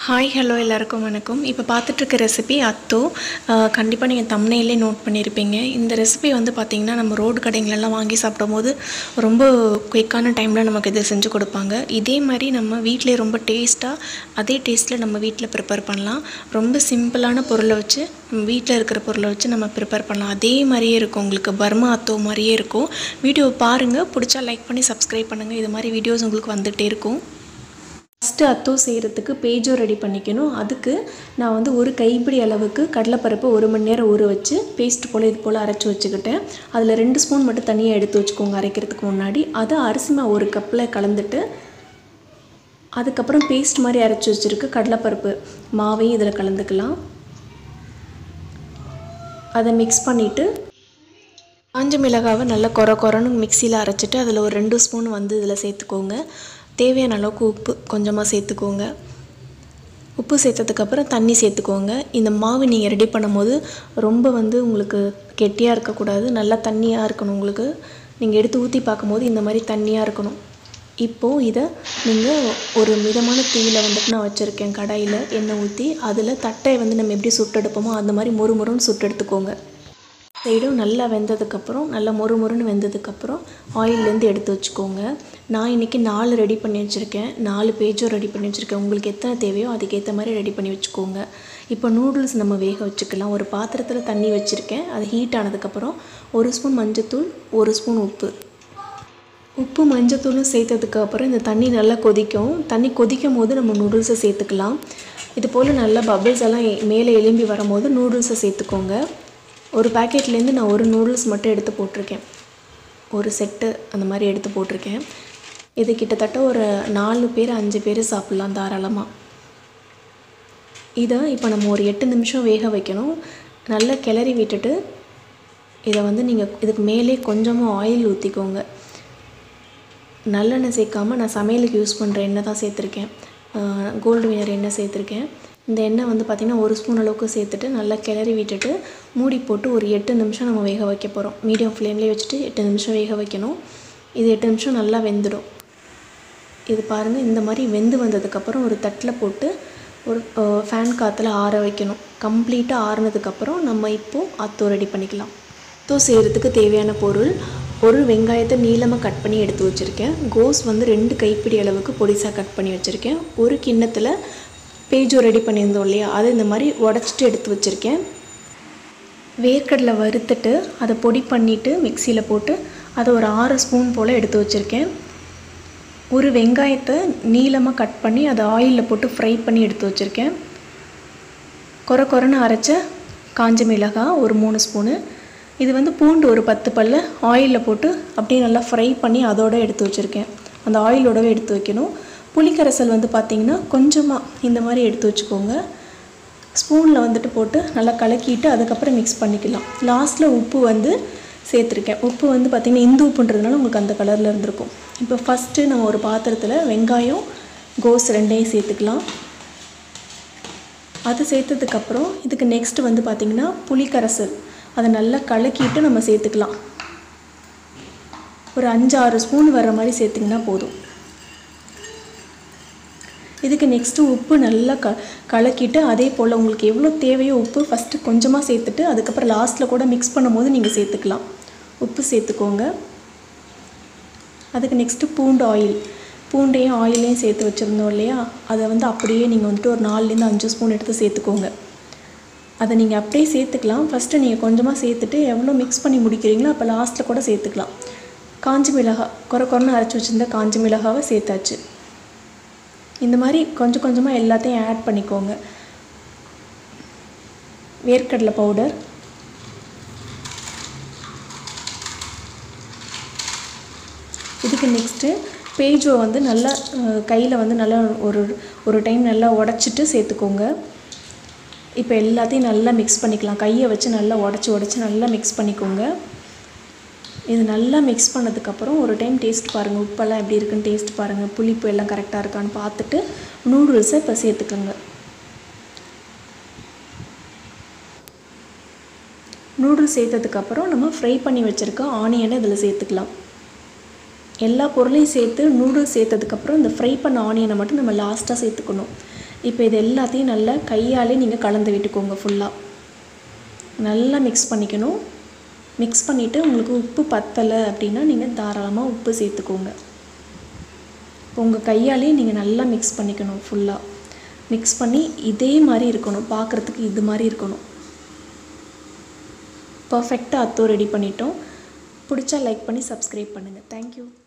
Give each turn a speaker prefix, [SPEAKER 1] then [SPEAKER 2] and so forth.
[SPEAKER 1] hi hello எல்லாருக்கும் வணக்கம் இப்போ பார்த்துட்ருக்க ரெசிபி அத்தோ கண்டிப்பாக நீங்கள் தம்னையிலே நோட் பண்ணியிருப்பீங்க இந்த ரெசிபி வந்து பார்த்திங்கன்னா நம்ம ரோடு கடைங்களெல்லாம் வாங்கி சாப்பிடும்போது ரொம்ப குயிக்கான டைமில் நமக்கு இது செஞ்சு கொடுப்பாங்க இதே மாதிரி நம்ம வீட்டிலே ரொம்ப டேஸ்ட்டாக அதே டேஸ்ட்டில் நம்ம வீட்டில் ப்ரிப்பேர் பண்ணலாம் ரொம்ப சிம்பிளான பொருளை வச்சு நம்ம வீட்டில் இருக்கிற பொருளை வச்சு நம்ம ப்ரிப்பேர் பண்ணலாம் அதே மாதிரியே இருக்கும் உங்களுக்கு பர்மா அத்தோ மாதிரியே இருக்கும் வீடியோ பாருங்கள் பிடிச்சா லைக் பண்ணி சப்ஸ்கிரைப் பண்ணுங்கள் இது மாதிரி வீடியோஸ் உங்களுக்கு வந்துகிட்டே இருக்கும் ஃபஸ்ட்டு அத்தோ செய்கிறதுக்கு பேஜோ ரெடி பண்ணிக்கணும் அதுக்கு நான் வந்து ஒரு கைப்பிடி அளவுக்கு கடலைப்பருப்பு ஒரு மணி நேரம் ஊற வச்சு பேஸ்ட் போல் இது போல் அரைச்சி வச்சுக்கிட்டேன் அதில் ரெண்டு ஸ்பூன் மட்டும் தனியாக எடுத்து வச்சுக்கோங்க அரைக்கிறதுக்கு முன்னாடி அதை அரிசி மாவு ஒரு கப்பில் கலந்துட்டு அதுக்கப்புறம் பேஸ்ட் மாதிரி அரைச்சி வச்சுருக்கு கடலைப்பருப்பு மாவையும் இதில் கலந்துக்கலாம் அதை மிக்ஸ் பண்ணிவிட்டு காஞ்ச மிளகாவை நல்லா கொர கொரன்னு மிக்சியில் அரைச்சிட்டு அதில் ஒரு ரெண்டு ஸ்பூன் வந்து இதில் சேர்த்துக்கோங்க தேவையான அளவுக்கு உப்பு கொஞ்சமாக சேர்த்துக்கோங்க உப்பு சேர்த்ததுக்கப்புறம் தண்ணி சேர்த்துக்கோங்க இந்த மாவு நீங்கள் ரெடி பண்ணும்போது ரொம்ப வந்து உங்களுக்கு கெட்டியாக இருக்கக்கூடாது நல்லா தண்ணியாக இருக்கணும் உங்களுக்கு நீங்கள் எடுத்து ஊற்றி பார்க்கும்போது இந்த மாதிரி தண்ணியாக இருக்கணும் இப்போது இதை நீங்கள் ஒரு மிதமான தீயில் வந்துட்டு நான் வச்சுருக்கேன் கடாயில் எண்ணெய் ஊற்றி அதில் தட்டை வந்து நம்ம எப்படி சுட்டெடுப்போமோ அந்த மாதிரி மொறு மொறுன்னு சுட்டெடுத்துக்கோங்க சைடும் நல்லா வெந்ததுக்கப்புறம் நல்லா மொறு மொறுன்னு வெந்ததுக்கப்புறம் ஆயிலேருந்து எடுத்து வச்சுக்கோங்க நான் இன்றைக்கி நாலு ரெடி பண்ணி வச்சுருக்கேன் நாலு பேஜும் ரெடி பண்ணி வச்சுருக்கேன் உங்களுக்கு எத்தனை தேவையோ அதுக்கேற்ற மாதிரி ரெடி பண்ணி வச்சுக்கோங்க இப்போ நூடுல்ஸ் நம்ம வேக வச்சுக்கலாம் ஒரு பாத்திரத்தில் தண்ணி வச்சுருக்கேன் அது ஹீட் ஆனதுக்கப்புறம் ஒரு ஸ்பூன் மஞ்சத்தூள் ஒரு ஸ்பூன் உப்பு உப்பு மஞ்சத்தூளும் சேர்த்ததுக்கு அப்புறம் இந்த தண்ணி நல்லா கொதிக்கும் தண்ணி கொதிக்கும் போது நம்ம நூடுல்ஸை சேர்த்துக்கலாம் இது போல் நல்லா பபிள்ஸ் எல்லாம் மேலே எலும்பி வரும்போது நூடுல்ஸை சேர்த்துக்கோங்க ஒரு பேக்கெட்லேருந்து நான் ஒரு நூடுல்ஸ் மட்டும் எடுத்து போட்டிருக்கேன் ஒரு செட்டு அந்த மாதிரி எடுத்து போட்டிருக்கேன் இது கிட்டத்தட்ட ஒரு நாலு பேர் அஞ்சு பேர் சாப்பிட்லாம் தாராளமாக இதை இப்போ நம்ம ஒரு எட்டு நிமிஷம் வேக வைக்கணும் நல்லா கிளறி விட்டுட்டு இதை வந்து நீங்கள் இதுக்கு மேலே கொஞ்சமாக ஆயில் ஊற்றிக்கோங்க நல்லெண்ணெய் சேர்க்காமல் நான் சமையலுக்கு யூஸ் பண்ணுற எண்ணெய் தான் சேர்த்துருக்கேன் கோல்டு வினர் எண்ணெய் சேர்த்துருக்கேன் இந்த எண்ணெய் வந்து பார்த்திங்கன்னா ஒரு ஸ்பூன் அளவுக்கு சேர்த்துட்டு நல்லா கிளறி விட்டுட்டு மூடி போட்டு ஒரு எட்டு நிமிஷம் நம்ம வேக வைக்க போகிறோம் மீடியம் ஃப்ளேம்லேயே வச்சுட்டு எட்டு நிமிஷம் வேக வைக்கணும் இது எட்டு நிமிஷம் நல்லா வெந்துடும் இது பாருங்கள் இந்த மாதிரி வெந்து வந்ததுக்கப்புறம் ஒரு தட்டில் போட்டு ஒரு ஃபேன் காற்றுல ஆற வைக்கணும் கம்ப்ளீட்டாக ஆறுனதுக்கப்புறம் நம்ம இப்போது அத்தோ ரெடி பண்ணிக்கலாம் அத்தோ செய்கிறதுக்கு தேவையான பொருள் ஒரு வெங்காயத்தை நீளமாக கட் பண்ணி எடுத்து வச்சுருக்கேன் கோஸ் வந்து ரெண்டு கைப்பிடி அளவுக்கு பொடிசாக கட் பண்ணி வச்சுருக்கேன் ஒரு கிண்ணத்தில் பேஜோ ரெடி பண்ணியிருந்தோம் இல்லையா அதை இந்த மாதிரி உடச்சிட்டு எடுத்து வச்சுருக்கேன் வேர்க்கடலை வறுத்துட்டு அதை பொடி பண்ணிவிட்டு மிக்சியில் போட்டு அதை ஒரு ஆறு ஸ்பூன் போல் எடுத்து வச்சுருக்கேன் ஒரு வெங்காயத்தை நீளமாக கட் பண்ணி அதை ஆயிலில் போட்டு ஃப்ரை பண்ணி எடுத்து வச்சுருக்கேன் கொர கொரன்னு அரைச்ச காஞ்ச மிளகாய் ஒரு மூணு ஸ்பூனு இது வந்து பூண்டு ஒரு பத்து பல்ல ஆயிலில் போட்டு அப்படியே நல்லா ஃப்ரை பண்ணி அதோடு எடுத்து வச்சுருக்கேன் அந்த ஆயிலோடவே எடுத்து வைக்கணும் புளிக்கரைசல் வந்து பார்த்திங்கன்னா கொஞ்சமாக இந்த மாதிரி எடுத்து வச்சுக்கோங்க ஸ்பூனில் வந்துட்டு போட்டு நல்லா கலக்கிட்டு அதுக்கப்புறம் மிக்ஸ் பண்ணிக்கலாம் லாஸ்ட்டில் உப்பு வந்து சேர்த்துருக்கேன் உப்பு வந்து பார்த்திங்கன்னா இந்து உப்புன்றதுனால உங்களுக்கு அந்த கலரில் இருந்திருக்கும் இப்போ ஃபஸ்ட்டு நம்ம ஒரு பாத்திரத்தில் வெங்காயம் கோஸ் ரெண்டையும் சேர்த்துக்கலாம் அது சேர்த்ததுக்கப்புறம் இதுக்கு நெக்ஸ்ட் வந்து பார்த்திங்கன்னா புளிக்கரைசல் அதை நல்லா கலக்கிட்டு நம்ம சேர்த்துக்கலாம் ஒரு அஞ்சு ஆறு ஸ்பூன் வர்ற மாதிரி சேர்த்திங்கன்னா போதும் இதுக்கு நெக்ஸ்ட்டு உப்பு நல்லா க கலக்கிட்டு அதே போல் உங்களுக்கு எவ்வளோ தேவையோ உப்பு ஃபஸ்ட்டு கொஞ்சமாக சேர்த்துட்டு அதுக்கப்புறம் லாஸ்ட்டில் கூட மிக்ஸ் பண்ணும்போது நீங்கள் சேர்த்துக்கலாம் உப்பு சேர்த்துக்கோங்க அதுக்கு நெக்ஸ்ட்டு பூண்டு ஆயில் பூண்டையும் ஆயிலையும் சேர்த்து வச்சுருந்தோம் இல்லையா அதை வந்து அப்படியே நீங்கள் வந்துட்டு ஒரு நாலுலேருந்து அஞ்சு ஸ்பூன் எடுத்து சேர்த்துக்கோங்க அதை நீங்கள் அப்படியே சேர்த்துக்கலாம் ஃபஸ்ட்டு நீங்கள் கொஞ்சமாக சேர்த்துட்டு எவ்வளோ மிக்ஸ் பண்ணி முடிக்கிறீங்களோ அப்போ லாஸ்ட்டில் கூட சேர்த்துக்கலாம் காஞ்சி மிளகாய் குறை குறைன்னு அரைச்சி வச்சுருந்த காஞ்சி மிளகாவை சேர்த்தாச்சு இந்த மாதிரி கொஞ்சம் கொஞ்சமாக எல்லாத்தையும் ஆட் பண்ணிக்கோங்க வேர்க்கடலை பவுடர் இதுக்கு நெக்ஸ்ட்டு பேஜோ வந்து நல்லா கையில் வந்து நல்லா ஒரு ஒரு டைம் நல்லா உடச்சிட்டு சேர்த்துக்கோங்க இப்போ எல்லாத்தையும் நல்லா மிக்ஸ் பண்ணிக்கலாம் கையை வச்சு நல்லா உடச்சி உடச்சி நல்லா மிக்ஸ் பண்ணிக்கோங்க இது நல்லா மிக்ஸ் பண்ணதுக்கப்புறம் ஒரு டைம் டேஸ்ட் பாருங்கள் உப்பெல்லாம் எப்படி இருக்குன்னு டேஸ்ட் பாருங்கள் புளிப்பு எல்லாம் கரெக்டாக இருக்கான்னு பார்த்துட்டு நூடுல்ஸை இப்போ சேர்த்துக்கோங்க நூடுல்ஸ் சேர்த்ததுக்கப்புறம் நம்ம ஃப்ரை பண்ணி வச்சுருக்க ஆனியனை இதில் சேர்த்துக்கலாம் எல்லா பொருளையும் சேர்த்து நூடுல்ஸ் சேர்த்ததுக்கப்புறம் இந்த ஃப்ரை பண்ண ஆனியனை மட்டும் நம்ம லாஸ்ட்டாக சேர்த்துக்கணும் இப்போ இது எல்லாத்தையும் நல்லா கையாலே நீங்கள் கலந்து விட்டுக்கோங்க ஃபுல்லாக நல்லா மிக்ஸ் பண்ணிக்கணும் மிக்ஸ் பண்ணிவிட்டு உங்களுக்கு உப்பு பத்தலை அப்படின்னா நீங்கள் தாராளமாக உப்பு சேர்த்துக்கோங்க உங்கள் கையாலே நீங்கள் நல்லா மிக்ஸ் பண்ணிக்கணும் ஃபுல்லாக மிக்ஸ் பண்ணி இதே மாதிரி இருக்கணும் பார்க்குறதுக்கு இது மாதிரி இருக்கணும் பர்ஃபெக்டாக அத்தோ ரெடி பண்ணிட்டோம் பிடிச்சா லைக் பண்ணி சப்ஸ்கிரைப் பண்ணுங்கள் தேங்க்யூ